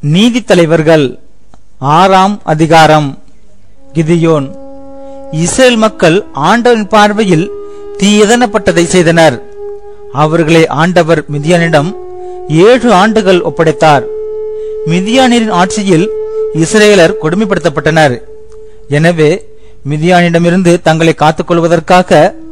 நீதித் தலைவர்கள் ஆறாம் அதிகாரம் கிதியோன் இஸ்ரேல் மக்கள் ஆண்டவரின் பார்வையில் தீயதனப்பட்டதை செய்தனர் அவர்களை ஆண்டவர் மிதியானிடம் ஏழு ஆண்டுகள் ஒப்படைத்தார் மிதியானின் ஆட்சியில் இஸ்ரேலர் கொடுமைப்படுத்தப்பட்டனர் எனவே மிதியானிடமிருந்து தங்களை காத்துக் கொள்வதற்காக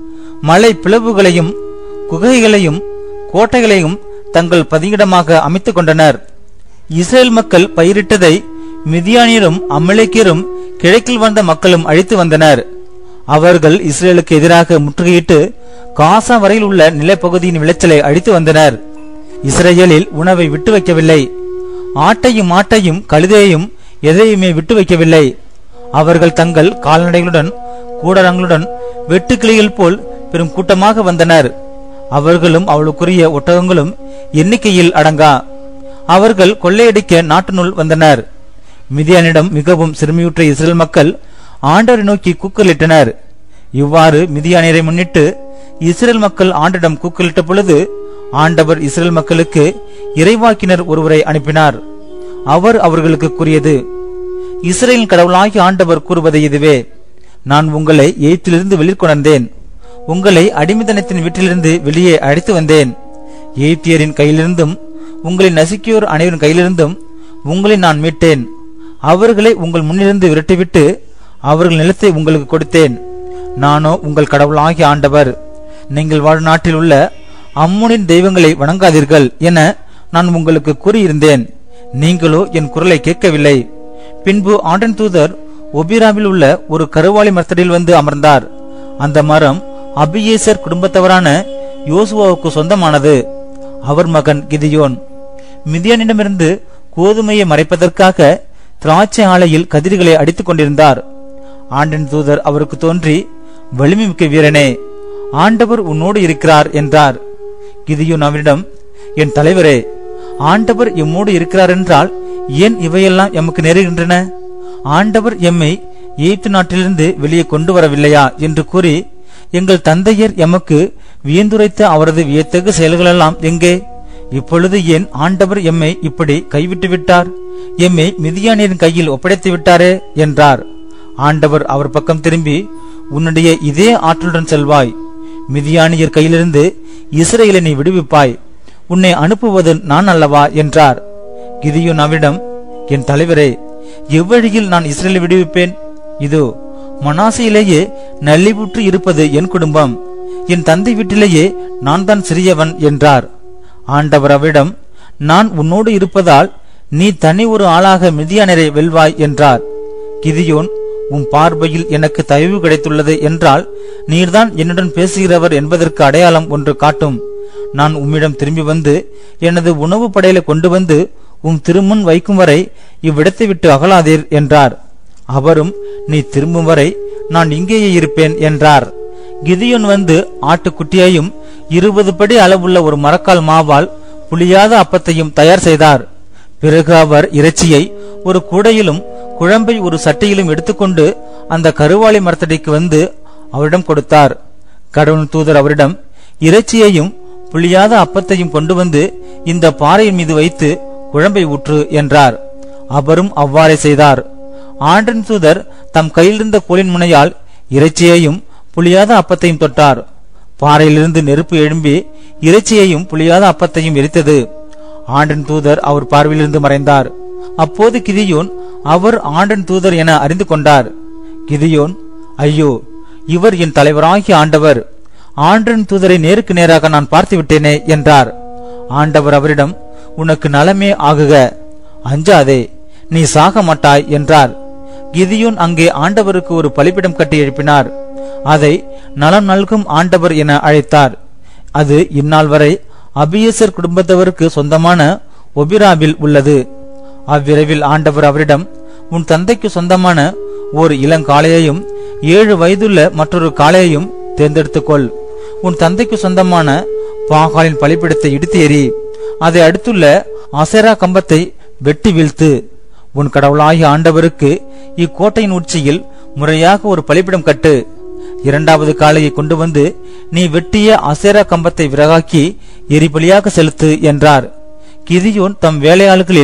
மலை பிளவுகளையும் குகைகளையும் கோட்டைகளையும் தங்கள் பதியிடமாக அமைத்துக் கொண்டனர் இஸ்ரேல் மக்கள் பயிரிட்டதை மிதியானியரும் அமலேக்கியரும் கிழக்கில் வந்த மக்களும் அழித்து வந்தனர் அவர்கள் இஸ்ரேலுக்கு எதிராக முற்றுகையிட்டு காசா வரையில் உள்ள நிலப்பகுதியின் விளைச்சலை அழித்து வந்தனர் இஸ்ரேலில் உணவை விட்டு வைக்கவில்லை ஆட்டையும் மாட்டையும் கழுதையையும் எதையுமே விட்டு வைக்கவில்லை அவர்கள் தங்கள் கால்நடைகளுடன் கூடரங்களுடன் வெட்டுக்கிளிகள் போல் பெரும் கூட்டமாக வந்தனர் அவர்களும் அவளுக்குரிய ஒட்டகங்களும் எண்ணிக்கையில் அடங்கா அவர்கள் கொள்ளையடிக்க நாட்டினுள் வந்தனர் மிதியானிடம் மிகவும் சிறுமியுற்ற இஸ்ரேல் மக்கள் ஆண்டவரை நோக்கி கூக்குரலிட்டனர் இவ்வாறு மிதியானியரை முன்னிட்டு இஸ்ரேல் மக்கள் ஆண்டிடம் கூக்குரலிட்ட பொழுது ஆண்டவர் இஸ்ரேல் மக்களுக்கு இறைவாக்கினர் ஒருவரை அனுப்பினார் அவர் அவர்களுக்கு கூறியது இஸ்ரேலின் கடவுளாகி ஆண்டவர் கூறுவது இதுவே நான் உங்களை எய்த்திலிருந்து வெளிக்கொணர்ந்தேன் உங்களை அடிமைத்தனத்தின் வீட்டிலிருந்து வெளியே அழைத்து வந்தேன் எய்த்தியரின் கையிலிருந்தும் உங்களை நசுக்கியோர் அனைவரின் கையிலிருந்தும் உங்களை நான் மீட்டேன் அவர்களை உங்கள் முன்னிலிருந்து விரட்டிவிட்டு அவர்கள் நிலத்தை உங்களுக்கு கொடுத்தேன் நானோ உங்கள் கடவுளாகிய ஆண்டவர் நீங்கள் வாழும் நாட்டில் உள்ள அம்முனின் தெய்வங்களை வணங்காதீர்கள் என நான் உங்களுக்கு கூறியிருந்தேன் நீங்களோ என் குரலை கேட்கவில்லை பின்பு ஆண்டன் தூதர் ஒபிராவில் உள்ள ஒரு கருவாளி மரத்தடியில் வந்து அமர்ந்தார் அந்த மரம் அபியேசர் குடும்பத்தவரான யோசுவாவுக்கு சொந்தமானது அவர் மகன் கிதியோன் மிதியானிடமிருந்து கோதுமையை மறைப்பதற்காக திராட்சை ஆலையில் கதிர்களை அடித்துக் கொண்டிருந்தார் ஆண்டின் தூதர் அவருக்கு தோன்றி வலிமை மிக்க வீரனே ஆண்டவர் உன்னோடு இருக்கிறார் என்றார் கிதியோன் அவரிடம் என் தலைவரே ஆண்டவர் எம்மோடு இருக்கிறார் என்றால் ஏன் இவையெல்லாம் எமக்கு நேருகின்றன ஆண்டவர் எம்மை எய்த்து நாட்டிலிருந்து வெளியே கொண்டு வரவில்லையா என்று கூறி எங்கள் தந்தையர் எமக்கு வியந்துரைத்த அவரது வியத்தகு செயல்களெல்லாம் எங்கே இப்பொழுது ஏன் ஆண்டவர் எம்மை இப்படி கைவிட்டு விட்டார் எம்மை மிதியானியரின் கையில் ஒப்படைத்து விட்டாரே என்றார் ஆண்டவர் அவர் பக்கம் திரும்பி உன்னுடைய இதே ஆற்றலுடன் செல்வாய் மிதியானியர் கையிலிருந்து இஸ்ரேலை நீ விடுவிப்பாய் உன்னை அனுப்புவது நான் அல்லவா என்றார் கிதியோன் அவரிடம் என் தலைவரே எவ்வழியில் நான் இஸ்ரேலை விடுவிப்பேன் இதோ மனாசையிலேயே நல்லிவுற்று இருப்பது என் குடும்பம் என் தந்தை வீட்டிலேயே நான் தான் சிறியவன் என்றார் ஆண்டவர் அவரிடம் நான் உன்னோடு இருப்பதால் நீ தனி ஒரு ஆளாக மிதியானரை வெல்வாய் என்றார் கிதியோன் உன் பார்வையில் எனக்கு தயவு கிடைத்துள்ளது என்றால் நீர்தான் என்னுடன் பேசுகிறவர் என்பதற்கு அடையாளம் ஒன்று காட்டும் நான் உம்மிடம் திரும்பி வந்து எனது உணவு படையில கொண்டு வந்து உம் திருமுன் வைக்கும் வரை இவ்விடத்தை விட்டு அகலாதீர் என்றார் அவரும் நீ திரும்பும் வரை நான் இங்கேயே இருப்பேன் என்றார் கிதியோன் வந்து ஆட்டுக்குட்டியையும் இருபது படி அளவுள்ள ஒரு மரக்கால் மாவால் புளியாத அப்பத்தையும் தயார் செய்தார் பிறகு அவர் இறைச்சியை ஒரு கூடையிலும் குழம்பை ஒரு சட்டையிலும் எடுத்துக்கொண்டு அந்த கருவாளி மரத்தடிக்கு வந்து அவரிடம் கொடுத்தார் கடவுள் தூதர் அவரிடம் இறைச்சியையும் புளியாத அப்பத்தையும் கொண்டு வந்து இந்த பாறையின் மீது வைத்து குழம்பை ஊற்று என்றார் அவரும் அவ்வாறே செய்தார் ஆண்டின் தூதர் தம் கையிலிருந்த கோலின் முனையால் இறைச்சியையும் புளியாத அப்பத்தையும் தொட்டார் பாறையிலிருந்து நெருப்பு எழும்பி இறைச்சியையும் புளியாத அப்பத்தையும் எரித்தது ஆண்டின் தூதர் அவர் பார்வையிலிருந்து மறைந்தார் அப்போது கிதியோன் அவர் ஆண்டன் தூதர் என அறிந்து கொண்டார் கிதியோன் ஐயோ இவர் என் தலைவராகிய ஆண்டவர் ஆண்டன் தூதரை நேருக்கு நேராக நான் பார்த்து விட்டேனே என்றார் ஆண்டவர் அவரிடம் உனக்கு நலமே ஆகுக அஞ்சாதே நீ சாக மாட்டாய் என்றார் கிதியோன் அங்கே ஆண்டவருக்கு ஒரு பலிப்பிடம் கட்டி எழுப்பினார் அதை நலம் நல்கும் ஆண்டவர் என அழைத்தார் அது இந்நாள் வரை அபியேசர் குடும்பத்தவருக்கு சொந்தமான ஒபிராவில் உள்ளது அவ்விரைவில் ஆண்டவர் அவரிடம் உன் தந்தைக்கு சொந்தமான ஒரு இளங்காளையையும் ஏழு வயதுள்ள மற்றொரு காளையையும் தேர்ந்தெடுத்துக்கொள் உன் தந்தைக்கு சொந்தமான பாகாலின் பலிப்பிடத்தை இடித்து எறி அதை அடுத்துள்ள அசேரா கம்பத்தை வெட்டி வீழ்த்து உன் கடவுளாகிய ஆண்டவருக்கு இக்கோட்டையின் உச்சியில் முறையாக ஒரு பலிப்பிடம் கட்டு இரண்டாவது காளையை கொண்டு வந்து நீ வெட்டிய அசேரா கம்பத்தை விறகாக்கி எரிபலியாக செலுத்து என்றார் கிதியோன் தம் வேலையாள்களில்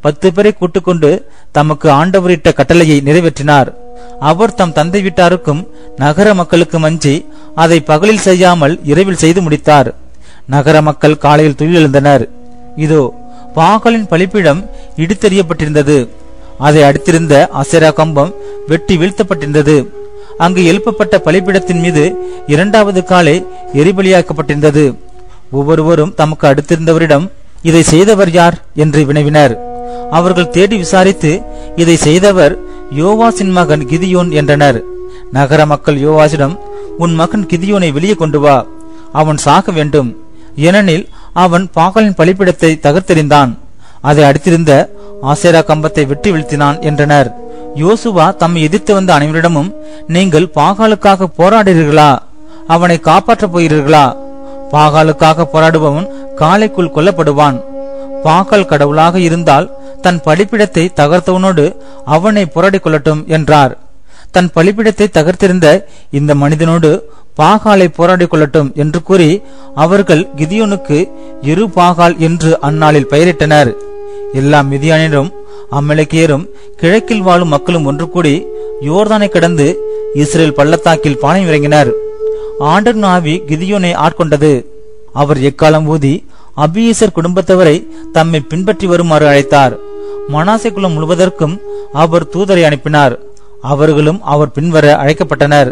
பத்து பேரை கூட்டுக்கொண்டு தமக்கு ஆண்டவரிட்ட கட்டளையை நிறைவேற்றினார் அவர் தம் தந்தை வீட்டாருக்கும் நகர மக்களுக்கும் அஞ்சி அதை பகலில் செய்யாமல் இரவில் செய்து முடித்தார் நகர மக்கள் காலையில் துயிலெழுந்தனர் இதோ பாகலின் பலிப்பீடம் இடித்தெறியப்பட்டிருந்தது அதை அடுத்திருந்த அசேரா கம்பம் வெட்டி வீழ்த்தப்பட்டிருந்தது அங்கு எழுப்பப்பட்ட பலிப்பீடத்தின் மீது இரண்டாவது காலை எரிபலியாக்கப்பட்டிருந்தது ஒவ்வொருவரும் தமக்கு அடுத்திருந்தவரிடம் இதை செய்தவர் யார் என்று வினவினர் அவர்கள் தேடி விசாரித்து இதை செய்தவர் யோவாசின் மகன் கிதியோன் என்றனர் நகர மக்கள் யோவாசிடம் உன் மகன் கிதியோனை வெளியே கொண்டு வா அவன் சாக வேண்டும் ஏனெனில் அவன் பாகலின் பலிப்பிடத்தை தகர்த்தெறிந்தான் அதை அடுத்திருந்த ஆசேரா கம்பத்தை வெட்டி வீழ்த்தினான் என்றனர் யோசுவா தம்மை எதிர்த்து வந்த அனைவரிடமும் நீங்கள் பாகாலுக்காக போராடுகிறீர்களா அவனை காப்பாற்றப் போகிறீர்களா பாகாலுக்காக போராடுபவன் காலைக்குள் கொல்லப்படுவான் பாகால் கடவுளாக இருந்தால் தன் பலிப்பிடத்தை தகர்த்தவனோடு அவனை போராடிக் கொள்ளட்டும் என்றார் தன் பலிப்பிடத்தை தகர்த்திருந்த இந்த மனிதனோடு பாகாலை போராடிக் கொள்ளட்டும் என்று கூறி அவர்கள் கிதியோனுக்கு இரு பாகால் என்று அந்நாளில் பெயரிட்டனர் எல்லா மிதியானியரும் அம்மலக்கியரும் கிழக்கில் வாழும் மக்களும் ஒன்று கூடி யோர்தானை கடந்து இஸ்ரேல் பள்ளத்தாக்கில் பாளையம் இறங்கினர் ஆண்டர் ஆவி கிதியோனை ஆட்கொண்டது அவர் எக்காலம் ஊதி அபியேசர் குடும்பத்தவரை தம்மை பின்பற்றி வருமாறு அழைத்தார் மனாசே குலம் முழுவதற்கும் அவர் தூதரை அனுப்பினார் அவர்களும் அவர் பின்வர அழைக்கப்பட்டனர்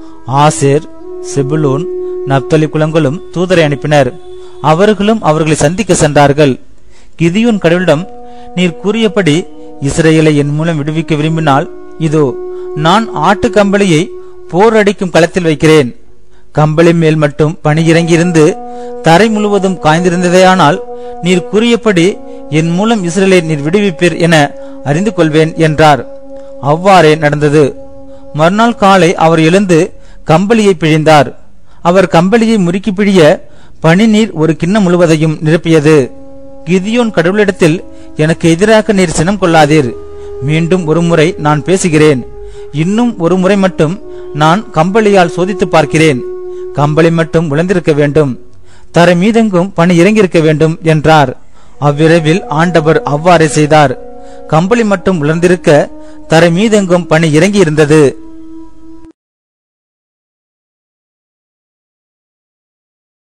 ஆசேர் செபுலூன் நப்தலி குலங்களும் தூதரை அனுப்பினர் அவர்களும் அவர்களை சந்திக்க சென்றார்கள் கிதியோன் கடவுளிடம் நீர் கூறியபடி இஸ்ரேலை என் மூலம் விடுவிக்க விரும்பினால் இதோ நான் ஆட்டு கம்பளியை போர் அடிக்கும் களத்தில் வைக்கிறேன் கம்பளி மேல் மட்டும் பனி இறங்கியிருந்து தரை முழுவதும் காய்ந்திருந்ததேயானால் நீர் கூறியபடி என் மூலம் இஸ்ரேலை நீர் விடுவிப்பீர் என அறிந்து கொள்வேன் என்றார் அவ்வாறே நடந்தது மறுநாள் காலை அவர் எழுந்து கம்பளியை பிழிந்தார் அவர் கம்பளியை முறுக்கி பிழிய பனிநீர் ஒரு கிண்ணம் முழுவதையும் நிரப்பியது கிதியோன் கடவுளிடத்தில் எனக்கு எதிராக நீர் சினம் கொள்ளாதீர் மீண்டும் ஒரு முறை நான் பேசுகிறேன் இன்னும் ஒரு முறை மட்டும் நான் கம்பளியால் சோதித்து பார்க்கிறேன் கம்பளி மட்டும் விழுந்திருக்க வேண்டும் தரை மீதெங்கும் பணி இறங்கியிருக்க வேண்டும் என்றார் அவ்விரவில் ஆண்டவர் அவ்வாறே செய்தார் கம்பளி மட்டும் உலர்ந்திருக்க தரை மீதெங்கும் பணி இறங்கி இருந்தது